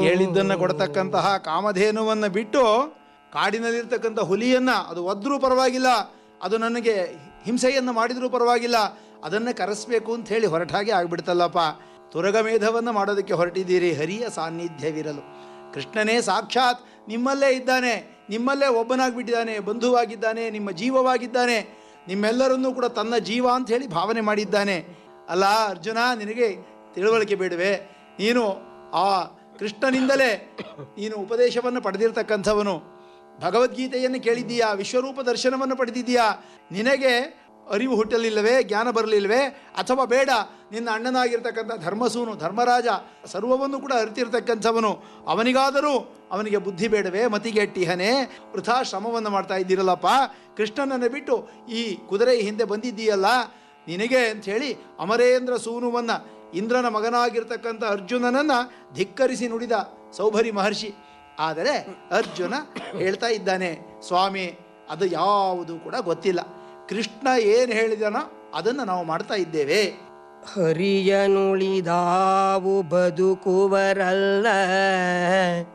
ಕೇಳಿದ್ದನ್ನ ಕೊಡತಕ್ಕಂತಹ ಕಾಮಧೇನುವನ್ನ ಬಿಟ್ಟು ಕಾಡಿನಲ್ಲಿರ್ತಕ್ಕಂಥ ಹುಲಿಯನ್ನ ಅದು ಒದ್ರೂ ಪರವಾಗಿಲ್ಲ ಅದು ನನಗೆ ಹಿಂಸೆಯನ್ನು ಮಾಡಿದರೂ ಪರವಾಗಿಲ್ಲ ಅದನ್ನು ಕರೆಸ್ಬೇಕು ಅಂತ ಹೇಳಿ ಹೊರಟಾಗೆ ಆಗ್ಬಿಡ್ತಲ್ಲಪ್ಪ ತುರಗಮೇಧವನ್ನು ಮಾಡೋದಕ್ಕೆ ಹೊರಟಿದ್ದೀರಿ ಹರಿಯ ಸಾನ್ನಿಧ್ಯವಿರಲು ಕೃಷ್ಣನೇ ಸಾಕ್ಷಾತ್ ನಿಮ್ಮಲ್ಲೇ ಇದ್ದಾನೆ ನಿಮ್ಮಲ್ಲೇ ಒಬ್ಬನಾಗ್ಬಿಟ್ಟಿದ್ದಾನೆ ಬಂಧುವಾಗಿದ್ದಾನೆ ನಿಮ್ಮ ಜೀವವಾಗಿದ್ದಾನೆ ನಿಮ್ಮೆಲ್ಲರನ್ನೂ ಕೂಡ ತನ್ನ ಜೀವ ಅಂತ ಹೇಳಿ ಭಾವನೆ ಮಾಡಿದ್ದಾನೆ ಅಲ್ಲ ಅರ್ಜುನ ನಿನಗೆ ತಿಳುವಳಿಕೆ ಬೇಡವೆ ನೀನು ಆ ಕೃಷ್ಣನಿಂದಲೇ ನೀನು ಉಪದೇಶವನ್ನು ಪಡೆದಿರ್ತಕ್ಕಂಥವನು ಭಗವದ್ಗೀತೆಯನ್ನು ಕೇಳಿದ್ದೀಯಾ ವಿಶ್ವರೂಪ ದರ್ಶನವನ್ನು ಪಡೆದಿದ್ದೀಯಾ ನಿನಗೆ ಅರಿವು ಹುಟ್ಟಲಿಲ್ಲವೇ ಜ್ಞಾನ ಬರಲಿಲ್ಲವೇ ಅಥವಾ ಬೇಡ ನಿನ್ನ ಅಣ್ಣನಾಗಿರ್ತಕ್ಕಂಥ ಧರ್ಮಸೂನು ಧರ್ಮರಾಜ ಸರ್ವವನ್ನು ಕೂಡ ಅರಿತಿರ್ತಕ್ಕಂಥವನು ಅವನಿಗಾದರೂ ಅವನಿಗೆ ಬುದ್ಧಿ ಬೇಡವೇ ಮತಿಗೆಟ್ಟಿಹನೇ ವೃಥಾ ಶ್ರಮವನ್ನು ಮಾಡ್ತಾ ಇದ್ದೀರಲ್ಲಪ್ಪ ಕೃಷ್ಣನನ್ನು ಬಿಟ್ಟು ಈ ಕುದುರೆ ಹಿಂದೆ ಬಂದಿದ್ದೀಯಲ್ಲ ನಿನಗೆ ಅಂಥೇಳಿ ಅಮರೇಂದ್ರ ಸೂನುವನ್ನು ಇಂದ್ರನ ಮಗನಾಗಿರ್ತಕ್ಕಂಥ ಅರ್ಜುನನನ್ನು ಧಿಕ್ಕರಿಸಿ ನುಡಿದ ಸೌಭರಿ ಮಹರ್ಷಿ ಆದರೆ ಅರ್ಜುನ ಹೇಳ್ತಾ ಇದ್ದಾನೆ ಸ್ವಾಮಿ ಅದು ಯಾವುದು ಕೂಡ ಗೊತ್ತಿಲ್ಲ ಕೃಷ್ಣ ಏನು ಹೇಳಿದನೋ ಅದನ್ನು ನಾವು ಮಾಡ್ತಾ ಇದ್ದೇವೆ ಹರಿಯನುಳಿದಾವು ಬದುಕುವರಲ್ಲ